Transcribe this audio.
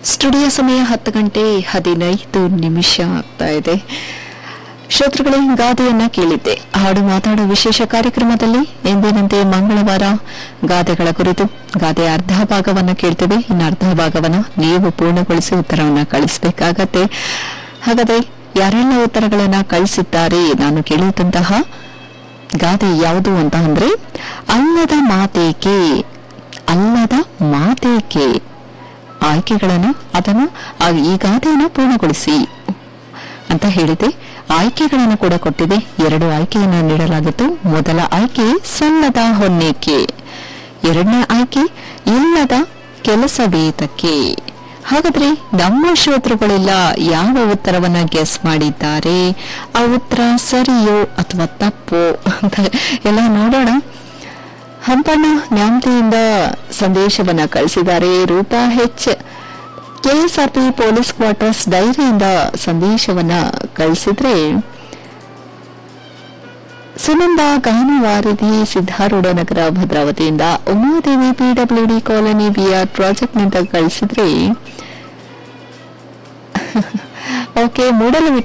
studio ಸಮಯ ಹತ್ತು ಗಂಟೆ ಹದಿನೈದು ನಿಮಿಷ ಆಗ್ತಾ ಇದೆ ಶ್ರೋತೃಗಳೇ ಗಾದೆಯನ್ನ ಕೇಳಿದ್ದೆ ಹಾಡು ಮಾತಾಡೋ ವಿಶೇಷ ಕಾರ್ಯಕ್ರಮದಲ್ಲಿ ಎಂದಿನಂತೆ ಮಂಗಳವಾರ ಗಾದೆಗಳ ಕುರಿತು ಗಾದೆಯ ಅರ್ಧ ಭಾಗವನ್ನ ಕೇಳ್ತೇವೆ ಇನ್ನು ಅರ್ಧ ಭಾಗವನ್ನ ನೀವು ಪೂರ್ಣಗೊಳಿಸಿ ಉತ್ತರವನ್ನ ಕಳಿಸಬೇಕಾಗತ್ತೆ ಹಾಗಾದ್ರೆ ಯಾರೆಲ್ಲ ಉತ್ತರಗಳನ್ನ ಕಳಿಸಿದ್ದಾರೆ ನಾನು ಕೇಳಿದಂತಹ ಗಾದೆ ಯಾವುದು ಅಂತ ಅಂದ್ರೆ ಅಲ್ಲದ ಮಾತೇಕೆ ಅಲ್ಲದ ಮಾತೇಕೆ ಆಯ್ಕೆಗಳನ್ನು ಅದನ್ನು ಆ ಈ ಗಾದೆಯನ್ನು ಪೂರ್ಣಗೊಳಿಸಿ ಅಂತ ಹೇಳಿದೆ ಆಯ್ಕೆಗಳನ್ನು ಕೂಡ ಕೊಟ್ಟಿದೆ ಎರಡು ಆಯ್ಕೆಯನ್ನು ನೀಡಲಾಗಿತ್ತು ಮೊದಲ ಆಯ್ಕೆ ಸಲ್ಲದ ಹೊನ್ನೇಕೆ ಎರಡನೇ ಆಯ್ಕೆ ಇಲ್ಲದ ಕೆಲಸವೇತಕ್ಕೆ ಹಾಗಾದ್ರೆ ನಮ್ಮ ಶ್ರೋತೃಗಳೆಲ್ಲ ಯಾವ ಉತ್ತರವನ್ನ ಗೆಸ್ ಮಾಡಿದ್ದಾರೆ ಆ ಉತ್ತರ ಸರಿಯೋ ಅಥವಾ ತಪ್ಪೋ ಅಂತ ಎಲ್ಲ ನೋಡೋಣ ಹಂಪಣ್ಣ ನ್ಯಾಮತಿಯಿಂದ ಸಂದೇಶವನ್ನ ಕಳಿಸಿದ್ದಾರೆ Roopa H KSRP police quarters ಡೈರಿಯಿಂದ ಸಂದೇಶವನ್ನ ಕಳಿಸಿದ್ರೆ ಸುನಂದ ಗಾನವಾರಿಧಿ ಸಿದ್ಧಾರೂಢ ನಗರ ಭದ್ರಾವತಿಯಿಂದ ಉಮಾದೇವಿ ಪಿಡಬ್ಲ್ಯೂಡಿ ಕಾಲೋನಿ ಬಿಆರ್ ಪ್ರಾಜೆಕ್ಟ್ನಿಂದ ಕಳಿಸಿದ್ರೆ ಓಕೆ ಮೂಡಲ